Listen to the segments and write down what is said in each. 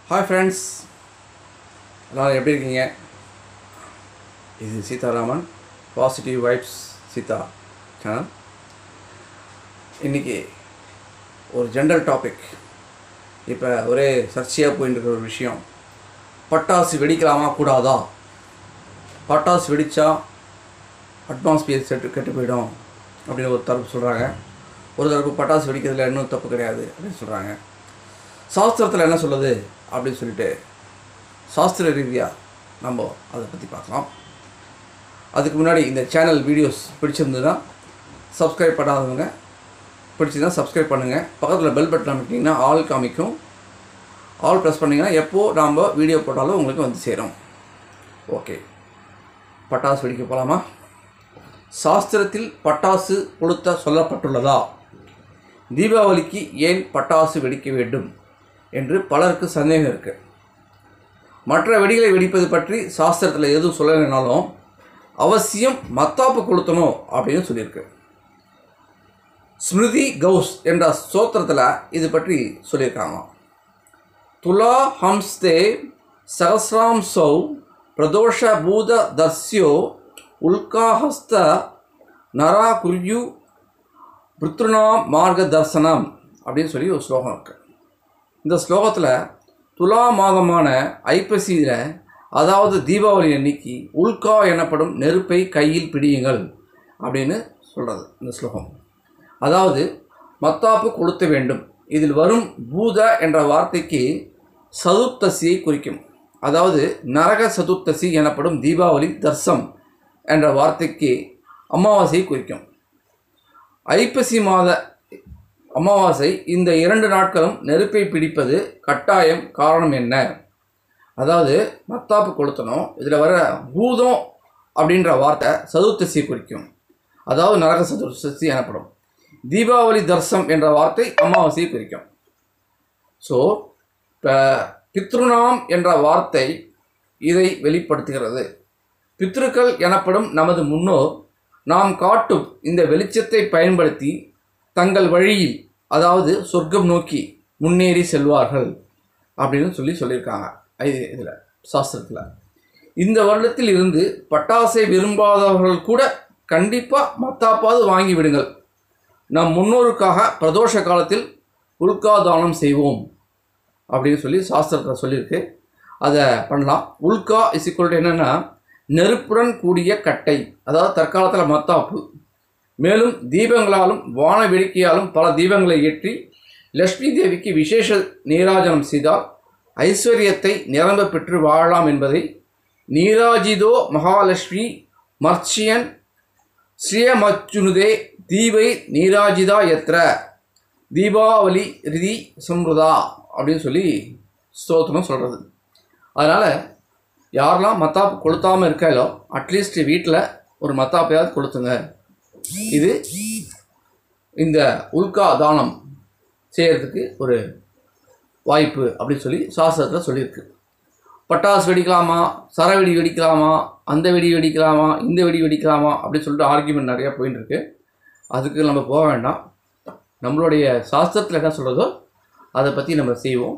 hi friends எல்லோரும் எப்படி இருக்கீங்க இது Seetharaman positive vibes Seetha channel இன்றைக்கி ஒரு ஜென்ரல் டாபிக் இப்போ ஒரே சர்ச்சையாக போயிட்டு இருக்கிற ஒரு விஷயம் பட்டாசு வெடிக்கலாமா கூடாதா பட்டாசு வெடித்தா அட்மாஸ்பியர் செட்டு கெட்டு போயிடும் அப்படின்னு ஒரு தரப்பு சொல்கிறாங்க ஒரு தரப்பு பட்டாசு வெடிக்கிறதுல இன்னும் தப்பு கிடையாது அப்படின்னு சொல்கிறாங்க சாஸ்திரத்தில் என்ன சொல்லுது அப்படின்னு சொல்லிட்டு சாஸ்திர ரீதியாக நம்ம அதை பற்றி பார்க்கலாம் அதுக்கு முன்னாடி இந்த சேனல் வீடியோஸ் பிடிச்சிருந்ததுன்னா சப்ஸ்கிரைப் பண்ணாதவங்க பிடிச்சிருந்தா சப்ஸ்கிரைப் பண்ணுங்கள் பக்கத்தில் பெல் பட்டன் அமைக்கிட்டிங்கன்னா ஆல் காமிக்கும் ஆல் ப்ரெஸ் பண்ணிங்கன்னா எப்போது நாம் வீடியோ போட்டாலும் உங்களுக்கு வந்து சேரும் ஓகே பட்டாசு வெடிக்க போகலாமா சாஸ்திரத்தில் பட்டாசு கொளுத்த சொல்லப்பட்டுள்ளதா தீபாவளிக்கு ஏன் பட்டாசு வெடிக்க வேண்டும் என்று பலருக்கு சந்தேகம் இருக்கு மற்ற வெடிகளை வெடிப்பது பற்றி சாஸ்திரத்தில் எதுவும் சொல்லலைனாலும் அவசியம் மத்தாப்பு கொளுத்தணும் அப்படின்னு சொல்லியிருக்கு ஸ்மிருதி கௌஸ் என்ற ஸ்தோத்திரத்தில் இது பற்றி சொல்லியிருக்காங்க துலா ஹம்ஸ்தே சகசிராம்சௌ பிரதோஷ பூத தர்ஸ்யோ உல்காஹஸ்த நரா குர்யு பிருத்ருணாம் மார்க தர்சனம் அப்படின்னு சொல்லி ஒரு ஸ்லோகம் இருக்குது இந்த ஸ்லோகத்தில் துலா மாதமான ஐப்பசியில் அதாவது தீபாவளி அன்னைக்கு உல்கா எனப்படும் நெருப்பை கையில் பிடியுங்கள் அப்படின்னு சொல்கிறது இந்த ஸ்லோகம் அதாவது மத்தாப்பு கொளுத்த வேண்டும் இதில் வரும் பூத என்ற வார்த்தைக்கு சதுர்த்தசியை குறிக்கும் அதாவது நரக சதுர்த்தசி எனப்படும் தீபாவளி தர்சம் என்ற வார்த்தைக்கு அமாவாசையை குறிக்கும் ஐப்பசி மாத அமாவாசை இந்த இரண்டு நாட்களும் நெருப்பை பிடிப்பது கட்டாயம் காரணம் என்ன அதாவது மத்தாப்பு கொளுத்தணும் இதில் வர பூதம் அப்படின்ற வார்த்தை சதுர்த்தசியை குறிக்கும் அதாவது நரக சதுர்த்தசி எனப்படும் தீபாவளி தர்சம் என்ற வார்த்தை அமாவாசையை குறிக்கும் ஸோ இப்போ பித்ருநாம் என்ற வார்த்தை இதை வெளிப்படுத்துகிறது பித்ருக்கள் எனப்படும் நமது முன்னோர் நாம் காட்டும் இந்த வெளிச்சத்தை பயன்படுத்தி தங்கள் வழியில் அதாவது சொர்க்கம் நோக்கி முன்னேறி செல்வார்கள் அப்படின்னு சொல்லி சொல்லியிருக்காங்க இது இதில் சாஸ்திரத்தில் இந்த வருடத்தில் இருந்து பட்டாசை விரும்பாதவர்கள் கூட கண்டிப்பாக மத்தாப்பாவது வாங்கி விடுங்கள் நம் முன்னோருக்காக பிரதோஷ காலத்தில் உல்கா தானம் செய்வோம் அப்படின்னு சொல்லி சாஸ்திரத்தில் சொல்லியிருக்கு அதை பண்ணலாம் உல்கா இஸ் ஈக்குவல் என்னென்னா நெருப்புடன் கூடிய கட்டை அதாவது தற்காலத்தில் மத்தாப்பு மேலும் தீபங்களாலும் வான வேடிக்கையாலும் பல தீபங்களை ஏற்றி லக்ஷ்மி தேவிக்கு விசேஷ நீராஜனம் செய்தால் ஐஸ்வர்யத்தை நிரம்ப பெற்று வாழலாம் என்பதை நீராஜிதோ மகாலட்சுமி மர்ச்சியன் ஸ்ரீயமச்சுனுதே தீபை நீராஜிதா எத்திர தீபாவளி ரிதி சம்ருதா அப்படின்னு சொல்லி ஸ்தோத்திரம் சொல்கிறது அதனால் யாரெல்லாம் மத்தாப்பு கொளுத்தாமல் இருக்காலோ அட்லீஸ்ட் வீட்டில் ஒரு மத்தாப்பையாவது கொளுத்துங்க இது இந்த உல்கா தானம் செய்கிறதுக்கு ஒரு வாய்ப்பு அப்படின்னு சொல்லி சாஸ்திரத்தில் சொல்லியிருக்கு பட்டாசு வெடிக்கலாமா சரவெடி வெடிக்கலாமா அந்த வெடி வெடிக்கலாமா இந்த வெடி வெடிக்கலாமா அப்படின்னு சொல்லிட்டு ஆர்கியூமெண்ட் நிறையா போயின்னு இருக்கு அதுக்கு நம்ம போக வேண்டாம் நம்மளுடைய சாஸ்திரத்தில் என்ன சொல்கிறதோ அதை பற்றி நம்ம செய்வோம்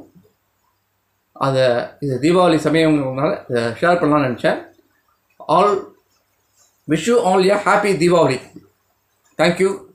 அதை இது தீபாவளி சமயங்கிறதுனால இதை ஷேர் பண்ணலாம்னு நினச்சேன் all wish you all a happy Deepavali thank you